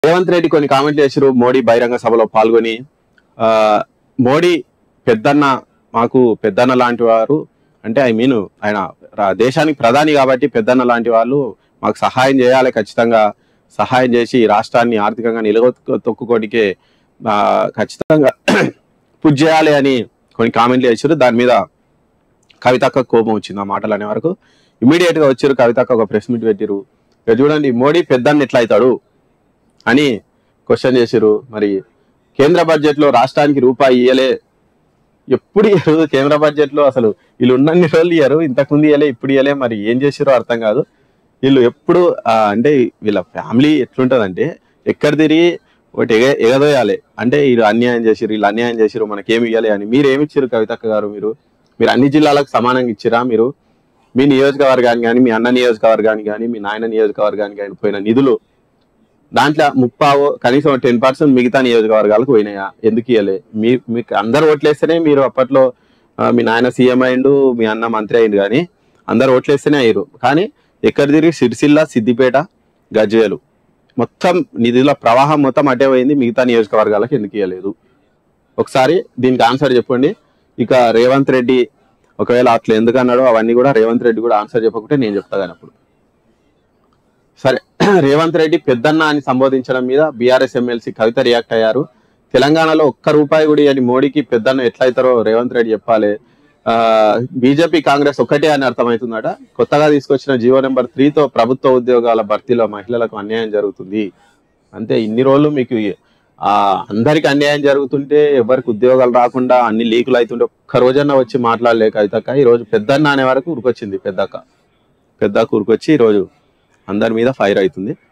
రేవంత్ రెడ్డి కొన్ని కామెంట్లు చేశారు మోడీ బహిరంగ సభలో పాల్గొని ఆ, మోడీ పెద్దన్న మాకు పెద్దన్న లాంటి వారు అంటే ఐ మీన్ ఆయన రా- దేశానికి ప్రధాని కాబట్టి పెద్దన్న లాంటి వాళ్ళు మాకు సహాయం చేయాలి ఖచ్చితంగా సహాయం చేసి ఈ రాష్ట్రాన్ని ఆర్థికంగా నిలగొక్కు తొక్కుకోడికే ఆ, ఖచ్చితంగా పుష్ చేయాలి అని కొన్ని కామెంట్లు చేశారు దాని మీద కవితక్క కోపం వచ్చింది ఆ మాటలు అనే వరకు ఇమీడియట్ గా వచ్చారు కవితక్క ఒక ప్రెస్ మీట్ పెట్టిరు ఇక చూడండి మోడీ పెద్దన్న ఎట్లా అవుతాడు అని క్వశ్చన్ చేసిరు మరి కేంద్ర బడ్జెట్ లో రాష్ట్రానికి రూపాయి ఇయ్యలే ఎప్పుడు ఇయ్యరు కేంద్ర బడ్జెట్ లో అసలు వీళ్ళు ఉన్నన్ని రోజులు ఇయ్యరు ఇంతకుముందు ఇయ్యలే ఇప్పుడు ఇయ్యలే మరి ఏం చేసిరో అర్థం కాదు వీళ్ళు ఎప్పుడు ఆ, అంటే వీళ్ళ ఫ్యామిలీ ఎట్లుంటదంటే ఎక్కడ తిరిగి ఒకటి ఎగ ఎగదోయాలి అంటే వీళ్ళు అన్యాయం చేసిరు వీళ్ళు అన్యాయం చేసిరు మనకేమి ఇవ్వాలి అని మీరు ఏమి ఇచ్చారు కవితక్క గారు మీరు మీరు అన్ని జిల్లాలకు సమానంగా ఇచ్చిరా మీరు మీ నియోజకవర్గానికి కానీ మీ అన్న నియోజకవర్గానికి కానీ మీ నాయన నియోజకవర్గానికి కానీ పోయిన నిధులు దాంట్లో ముప్పావు కనీసం టెన్ పర్సెంట్ మిగతా నియోజకవర్గాలకు పోయినాయా ఎందుకు ఇవ్వలే మీ మీకు అందరు ఓట్లేస్తేనే మీరు అప్పట్లో ఆ, మీ నాయన సీఎం అయిండు మీ అన్న మంత్రి అయిండు కానీ అందరు ఓట్లేస్తేనే అయ్యారు కానీ ఎక్కడ తిరిగి సిరిసిల్ల సిద్దిపేట గజ్వేలు మొత్తం నిధుల ప్రవాహం మొత్తం అటే పోయింది మిగతా నియోజకవర్గాలకు ఎందుకు ఇవ్వలేదు ఒకసారి దీనికి ఆన్సర్ చెప్పండి ఇక రేవంత్ రెడ్డి ఒకవేళ అట్లా ఎందుకు అన్నాడో అవన్నీ కూడా రేవంత్ రెడ్డి కూడా ఆన్సర్ చెప్పకుంటే నేను చెప్తా కానీ అప్పుడు సరే రేవంత్ రెడ్డి పెద్దన్న అని సంబోధించడం మీద బీఆర్ఎస్ ఎమ్మెల్సీ కవిత రియాక్ట్ అయ్యారు తెలంగాణలో ఒక్క రూపాయి కూడా అని మోడీకి పెద్దన్న ఎట్లయితారో రేవంత్ రెడ్డి చెప్పాలి ఆ బీజేపీ కాంగ్రెస్ ఒక్కటే అని అర్థమవుతుందట కొత్తగా తీసుకొచ్చిన జీవో నెంబర్ త్రీతో ప్రభుత్వ ఉద్యోగాల భర్తీలో మహిళలకు అన్యాయం జరుగుతుంది అంతే ఇన్ని రోజులు మీకు ఆ అందరికి అన్యాయం జరుగుతుంటే ఎవరికి ఉద్యోగాలు రాకుండా అన్ని లీకులు అవుతుంటే ఒక్క రోజన్నా వచ్చి మాట్లాడలేక కవితక్క ఈ రోజు పెద్దన్న అనే వరకు ఉరికొచ్చింది పెద్దక్క పెద్దక్క ఉరికొచ్చి ఈ రోజు అందరి మీద ఫైర్ అవుతుంది